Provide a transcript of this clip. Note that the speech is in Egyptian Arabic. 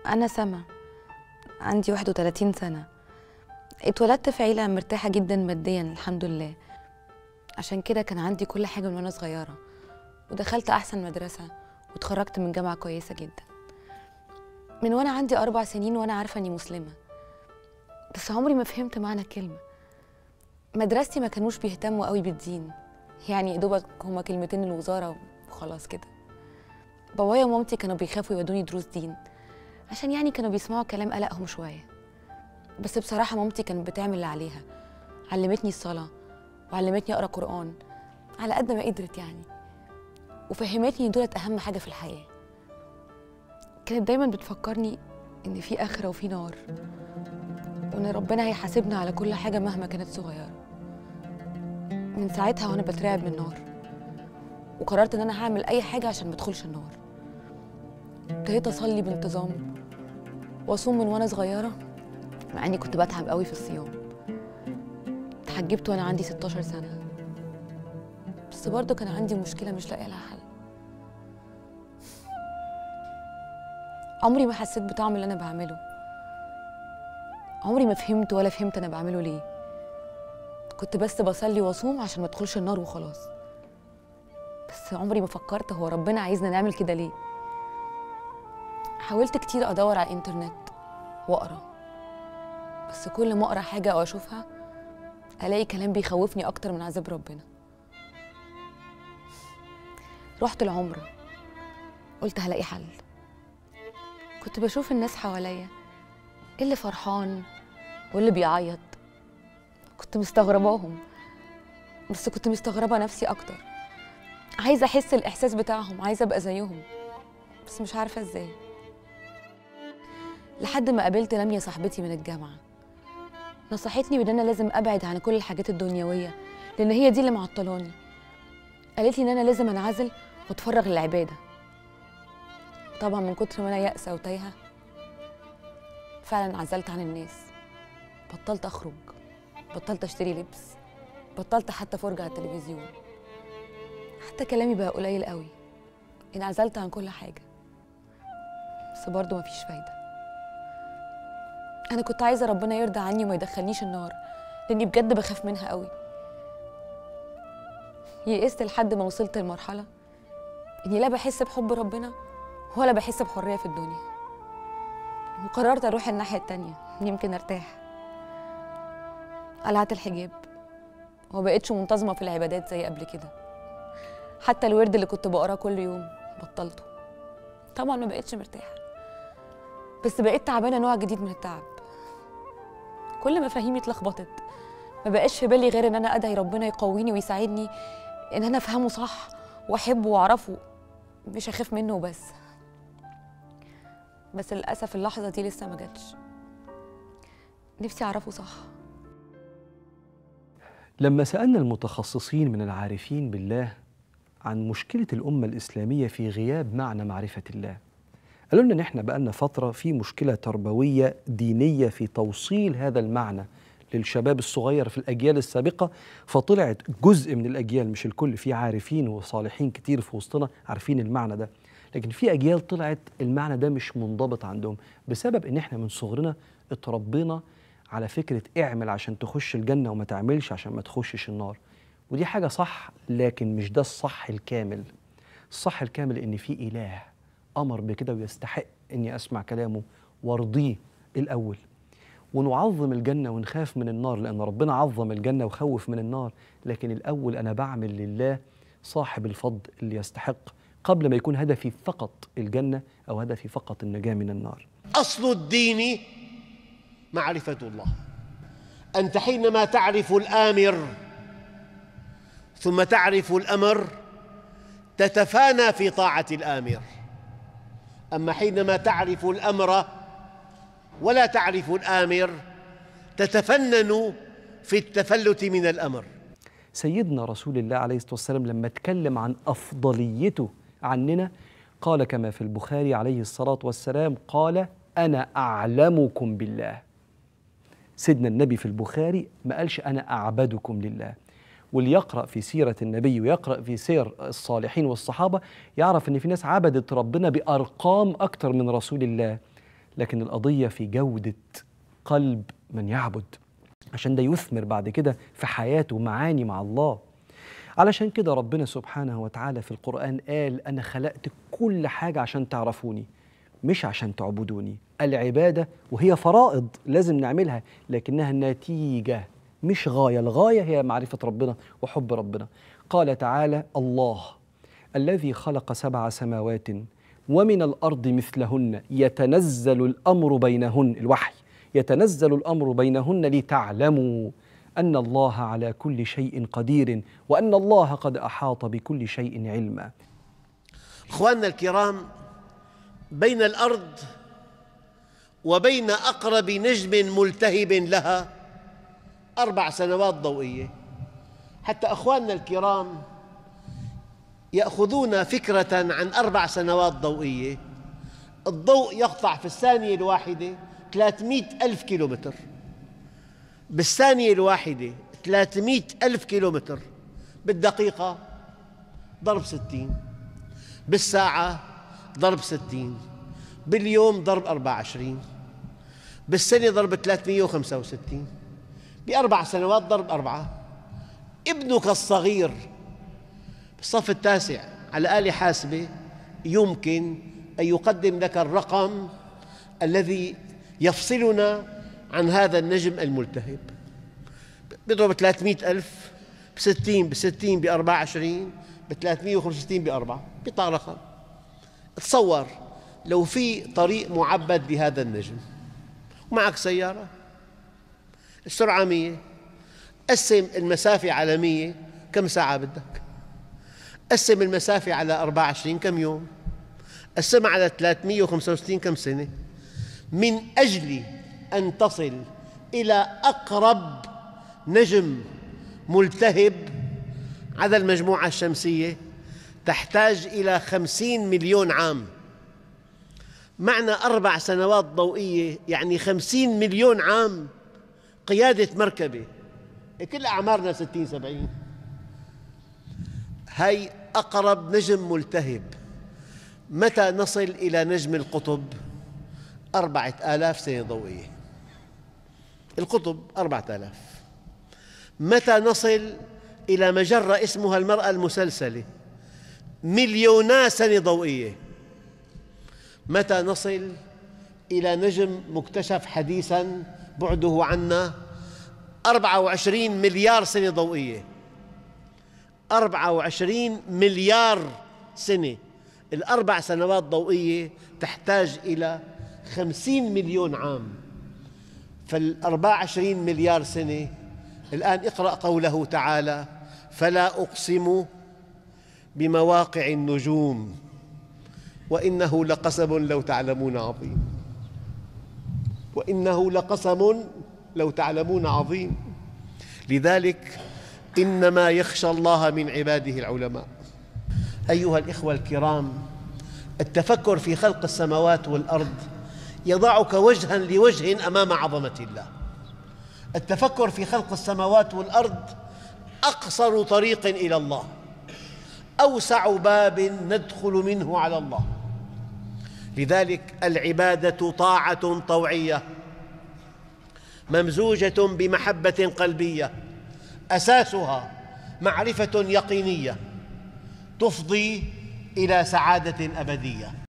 أنا سما عندي 31 سنة اتولدت في عيلة مرتاحة جدا ماديا الحمد لله عشان كده كان عندي كل حاجة من وأنا صغيرة ودخلت أحسن مدرسة واتخرجت من جامعة كويسة جدا من وأنا عندي أربع سنين وأنا عارفة إني مسلمة بس عمري ما فهمت معنى الكلمة مدرستي ما كانوش بيهتموا قوي بالدين يعني يا دوبك هما كلمتين الوزارة وخلاص كده بابايا ومامتي كانوا بيخافوا يودوني دروس دين عشان يعني كانوا بيسمعوا كلام قلقهم شوية بس بصراحة مامتي كانت بتعمل اللي عليها علمتني الصلاة وعلمتني أقرأ قرآن على قد ما قدرت يعني وفهمتني إن دولت أهم حاجة في الحياة كانت دايما بتفكرني إن في آخرة وفي نار وإن ربنا هيحاسبنا على كل حاجة مهما كانت صغيرة من ساعتها وأنا بترعب من النار وقررت إن أنا هعمل أي حاجة عشان ما أدخلش النار ابتديت أصلي بانتظام وأصوم من وأنا صغيرة مع إني كنت بتعب قوي في الصيام اتحجبت وأنا عندي 16 سنة بس برضه كان عندي مشكلة مش لاقية لها حل عمري ما حسيت بطعم اللي أنا بعمله عمري ما فهمت ولا فهمت أنا بعمله ليه كنت بس بصلي وأصوم عشان ما أدخلش النار وخلاص بس عمري ما فكرت هو ربنا عايزنا نعمل كده ليه حاولت كتير أدور على الإنترنت وأقرأ بس كل ما أقرأ حاجة أو أشوفها ألاقي كلام بيخوفني أكتر من عذاب ربنا رحت العمرة قلت هلاقي حل كنت بشوف الناس حواليا اللي فرحان واللي بيعيط كنت مستغرباهم بس كنت مستغربة نفسي أكتر عايزة أحس الإحساس بتاعهم عايزة أبقى زيهم بس مش عارفة إزاي لحد ما قابلت لميا صاحبتي من الجامعة نصحتني بإن أنا لازم أبعد عن كل الحاجات الدنيوية لأن هي دي اللي معطلاني قالت لي إن أنا لازم أنعزل وأتفرغ للعبادة طبعا من كتر ما أنا يائسة وتايهة فعلا انعزلت عن الناس بطلت أخرج بطلت أشتري لبس بطلت حتى فرجة على التلفزيون حتى كلامي بقى قليل قوي انعزلت عن كل حاجة بس برضه مفيش فايدة أنا كنت عايزة ربنا يرضى عني وما يدخلنيش النار لأني بجد بخاف منها قوي يئست لحد ما وصلت لمرحلة إني لا بحس بحب ربنا ولا بحس بحرية في الدنيا وقررت أروح الناحية التانية يمكن أرتاح قلعت الحجاب ومبقتش منتظمة في العبادات زي قبل كده حتى الورد اللي كنت بقراه كل يوم بطلته طبعا ما بقتش مرتاحة بس بقيت تعبانة نوع جديد من التعب كل مفاهيمي اتلخبطت ما بقاش في بالي غير ان انا ادعي ربنا يقويني ويساعدني ان انا افهمه صح واحبه واعرفه مش اخاف منه وبس بس للاسف اللحظه دي لسه ما جاتش نفسي اعرفه صح لما سألنا المتخصصين من العارفين بالله عن مشكلة الأمة الإسلامية في غياب معنى معرفة الله قالوا لنا إن إحنا بقالنا فترة في مشكلة تربوية دينية في توصيل هذا المعنى للشباب الصغير في الأجيال السابقة فطلعت جزء من الأجيال مش الكل في عارفين وصالحين كتير في وسطنا عارفين المعنى ده لكن في أجيال طلعت المعنى ده مش منضبط عندهم بسبب إن إحنا من صغرنا اتربينا على فكرة اعمل عشان تخش الجنة وما تعملش عشان ما تخشش النار ودي حاجة صح لكن مش ده الصح الكامل الصح الكامل إن في إله أمر بكده ويستحق إني أسمع كلامه وارضيه الأول ونعظم الجنة ونخاف من النار لأن ربنا عظم الجنة وخوف من النار لكن الأول أنا بعمل لله صاحب الفضل اللي يستحق قبل ما يكون هدفي فقط الجنة أو هدفي فقط النجاة من النار اصل الدين معرفه الله انت حينما تعرف الامر ثم تعرف الامر تتفانى في طاعه الامر اما حينما تعرف الامر ولا تعرف الامر تتفنن في التفلت من الامر سيدنا رسول الله عليه الصلاة والسلام لما اتكلم عن أفضليته عننا قال كما في البخاري عليه الصلاة والسلام قال أنا أعلمكم بالله سيدنا النبي في البخاري ما قالش أنا أعبدكم لله واللي يقرأ في سيرة النبي ويقرأ في سير الصالحين والصحابة يعرف أن في ناس عبدت ربنا بأرقام أكتر من رسول الله لكن القضية في جودة قلب من يعبد عشان ده يثمر بعد كده في حياته معاني مع الله علشان كده ربنا سبحانه وتعالى في القرآن قال أنا خلقت كل حاجة عشان تعرفوني مش عشان تعبدوني العبادة وهي فرائض لازم نعملها لكنها نتيجة مش غاية الغاية هي معرفة ربنا وحب ربنا قال تعالى الله الذي خلق سبع سماوات ومن الأرض مثلهن يتنزل الأمر بينهن الوحي يتنزل الأمر بينهن لتعلموا أن الله على كل شيء قدير وأن الله قد أحاط بكل شيء علما اخواننا الكرام بين الارض وبين اقرب نجم ملتهب لها اربع سنوات ضوئيه حتى اخواننا الكرام ياخذون فكره عن اربع سنوات ضوئيه الضوء يقطع في الثانيه الواحده 300 ألف كيلومتر بالثانية الواحدة 300 ألف كيلومتر بالدقيقة ضرب ستين بالساعة ضرب ستين باليوم ضرب أربعة وعشرين بالسنة ضرب 365 بأربع سنوات ضرب أربعة ابنك الصغير بالصف التاسع على آلة حاسبة يمكن أن يقدم لك الرقم الذي يفصلنا عن هذا النجم الملتهب بيضرب 300 ألف بستين بستين بأربعة عشرين بثلاثمئة وخمسة بأربعة بيطلع رقم تصور لو في طريق معبد بهذا النجم ومعك سيارة السرعة مية قسم المسافة على مية كم ساعة بدك قسم المسافة على 24 كم يوم قسمها على 365 كم سنة من أجل أن تصل إلى أقرب نجم ملتهب على المجموعة الشمسية تحتاج إلى خمسين مليون عام معنى أربع سنوات ضوئية يعني خمسين مليون عام قيادة مركبة كل أعمارنا ستين سبعين هاي أقرب نجم ملتهب متى نصل إلى نجم القطب أربعة آلاف سنة ضوئية القطب أربعة آلاف متى نصل إلى مجرة اسمها المرأة المسلسلة مليونا سنة ضوئية متى نصل إلى نجم مكتشف حديثاً بعده عنا 24 مليار سنة ضوئية 24 مليار سنة الأربع سنوات ضوئية تحتاج إلى 50 مليون عام فالأربع عشرين مليار سنة الآن اقرأ قوله تعالى فلا أقسم بمواقع النجوم وإنه لقسم لو تعلمون عظيم وإنه لقسم لو تعلمون عظيم لذلك إنما يخشى الله من عباده العلماء أيها الإخوة الكرام التفكر في خلق السماوات والأرض يضعك وجها لوجه أمام عظمة الله التفكر في خلق السماوات والأرض أقصر طريق إلى الله أوسع باب ندخل منه على الله لذلك العبادة طاعة طوعية ممزوجة بمحبة قلبية أساسها معرفة يقينية تفضي إلى سعادة أبدية